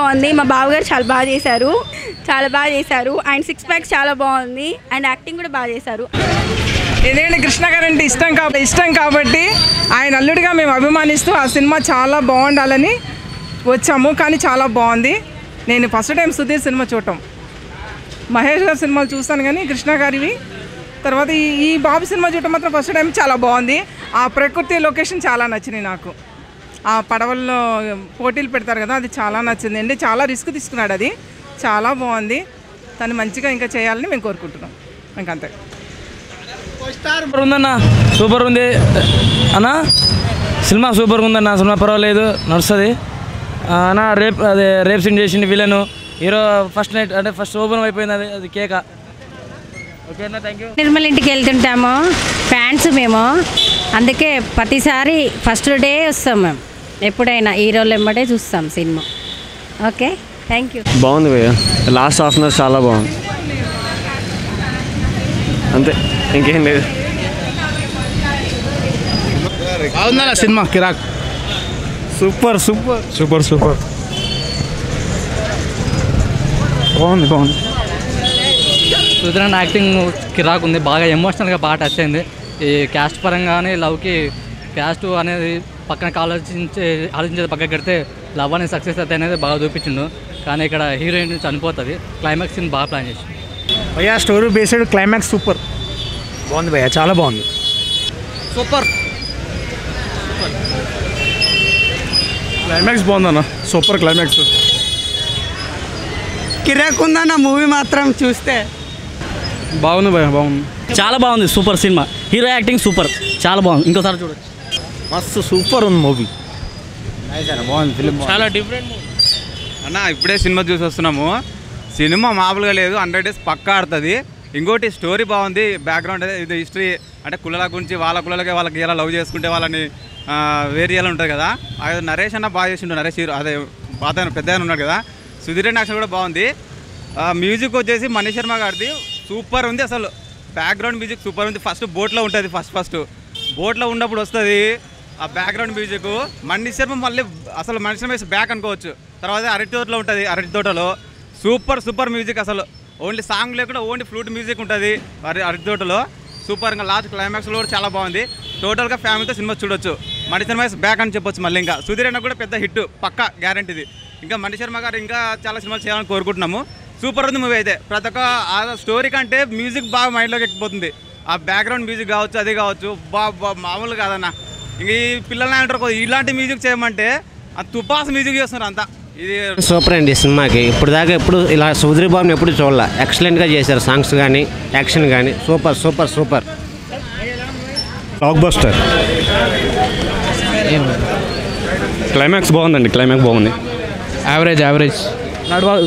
బాగుంది మా బావగారు చాలా బాగా చేశారు చాలా బాగా చేశారు అండ్ సిక్స్ ప్యాక్స్ చాలా బాగుంది అండ్ యాక్టింగ్ కూడా బాగా చేశారు ఇదేంటి కృష్ణ గారు అంటే ఇష్టం కాబట్టి ఇష్టం కాబట్టి ఆయన అల్లుడిగా మేము అభిమానిస్తూ ఆ సినిమా చాలా బాగుండాలని వచ్చాము కానీ చాలా బాగుంది నేను ఫస్ట్ టైం సుధీర్ సినిమా చూడటం మహేష్ గారి సినిమాలు చూస్తాను కానీ కృష్ణ గారివి తర్వాత ఈ ఈ బాబు సినిమా చూడటం మాత్రం ఫస్ట్ టైం చాలా బాగుంది ఆ ప్రకృతి లొకేషన్ చాలా నచ్చినాయి నాకు ఆ పడవల్లో పోటీలు పెడతారు కదా అది చాలా నచ్చింది అండి చాలా రిస్క్ తీసుకున్నాడు అది చాలా బాగుంది తను మంచిగా ఇంకా చేయాలని మేము కోరుకుంటున్నాం ఇంకంతే సూపర్ ఉందన్న సూపర్ ఉంది అన్న సినిమా సూపర్ ఉందన్న సినిమా పర్వాలేదు నడుస్తుంది అన్న రేప్ అదే రేప్ సీన్ చేసింది విలన్ హీరో ఫస్ట్ నైట్ అంటే ఫస్ట్ ఓపెన్ అయిపోయింది అది అది కేక ఓకే అన్న థ్యాంక్ యూ నిర్మల్ ఇంటికి వెళ్తుంటాము ఫ్యాన్స్ మేము అందుకే ప్రతిసారి ఫస్ట్ డే వస్తాం మేము ఎప్పుడైనా హీరోలు ఎమ్మడే చూస్తాం సినిమా ఓకే థ్యాంక్ యూ బాగుంది భయ్య లాస్ట్ హాఫ్ అన్ అవర్ చాలా బాగుంది అంతే ఇంకేం లేదు బాగుందన్న సినిమా కిరాక్ సూపర్ సూపర్ సూపర్ సూపర్ బాగుంది బాగుంది సుధీరన్ యాక్టింగ్ కిరాక్ ఉంది బాగా ఎమోషనల్గా బాగా టచ్ అయింది ఈ క్యాస్ట్ పరంగానే లవ్కి క్యాస్ట్ అనేది పక్కన ఆలోచించే ఆలోచించేది పక్కన పెడితే లవ్ అనేది సక్సెస్ అయితే అనేది బాగా చూపించిండు కానీ ఇక్కడ హీరోయిన్ చనిపోతుంది క్లైమాక్స్ సీన్ బాగా ప్లాన్ చేసి భయ్యా స్టోరీ బేస్డ్ క్లైమాక్స్ సూపర్ బాగుంది భయ్యా చాలా బాగుంది సూపర్ క్లైమాక్స్ బాగుందన్న సూపర్ క్లైమాక్స్ కిరాక్ ఉందన్న మూవీ మాత్రం చూస్తే బాగుంది భయ్యా బాగుంది చాలా బాగుంది super cinema hero acting super చాలా బాగుంది ఇంకోసారి చూడొచ్చు మస్తు సూపర్ ఉంది మూవీ చాలా డిఫరెంట్ అన్న ఇప్పుడే సినిమా చూసి వస్తున్నాము సినిమా మామూలుగా లేదు హండ్రెడ్ డేస్ పక్కా ఆడుతుంది ఇంకోటి స్టోరీ బాగుంది బ్యాక్గ్రౌండ్ అదే ఇది హిస్టరీ అంటే కులాల గురించి వాళ్ళ కులాలకే వాళ్ళకి ఎలా లవ్ చేసుకుంటే వాళ్ళని ఆ, వేరే చేయాలని ఉంటుంది కదా అది నరేష్ అన్న బాగా చేసిండు నరేష్ హీరో అదే పాత ఆయన, పెద్ద ఆయన ఉన్నాడు కదా సుధీర్ యాక్షన్ కూడా బాగుంది ఆ, మ్యూజిక్ వచ్చేసి మనీష్ శర్మ గారిది సూపర్ ఉంది అసలు బ్యాక్గ్రౌండ్ మ్యూజిక్ సూపర్ ఉంది ఫస్ట్ బోట్లో ఉంటుంది ఫస్ట్ ఫస్ట్ బోట్లో ఉన్నప్పుడు వస్తుంది ఆ బ్యాక్గ్రౌండ్ మ్యూజిక్ మనీష్ శర్మ మళ్ళీ అసలు మనీష్ శర్మ బ్యాక్ అనుకోవచ్చు తర్వాత అరటి తోటలో ఉంటుంది అరటి తోటలో సూపర్ సూపర్ మ్యూజిక్ అసలు ఓన్లీ సాంగ్ లేకుండా ఓన్లీ ఫ్లూట్ మ్యూజిక్ ఉంటుంది అరి అరటి తోటలో సూపర్ ఇంకా లాస్ట్ క్లైమాక్స్లో కూడా చాలా బాగుంది టోటల్గా ఫ్యామిలీతో సినిమా చూడొచ్చు మణి శర్మ బ్యాక్ అని చెప్పొచ్చు మళ్ళీ ఇంకా సుధీర్ అన్న కూడా పెద్ద హిట్ పక్కా గ్యారంటీది ఇంకా మణి శర్మ గారు ఇంకా చాలా సినిమాలు చేయాలని కోరుకుంటున్నాము సూపర్ ఉంది మూవీ అయితే ప్రతి ఒక్క ఆ స్టోరీ కంటే మ్యూజిక్ బాగా మైండ్లోకి ఎక్కిపోతుంది ఆ బ్యాక్గ్రౌండ్ మ్యూజిక్ కావచ్చు అది కావచ్చు బా బా మామూలు కాదన్న ఇంక ఈ పిల్లల్ని అంటారు "కొద్దిగా ఇలాంటి మ్యూజిక్ చేయమంటే ఆ తుపాస్ మ్యూజిక్ చేస్తున్నారు అంతా ఇది సూపర్ అండి ఈ సినిమాకి ఇప్పుడు దాకా ఎప్పుడు ఇలా సుధీర్ బాబుని ఎప్పుడు చూడాల ఎక్సలెంట్గా చేశారు సాంగ్స్ కానీ యాక్షన్ కానీ super super super blockbuster climax బాగుందండి క్లైమాక్స్ బాగుంది యావరేజ్ యావరేజ్ నడవ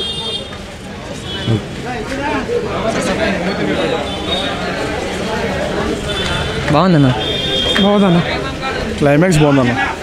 బాగుందన్న క్లైమాక్స్ బాగుందన్న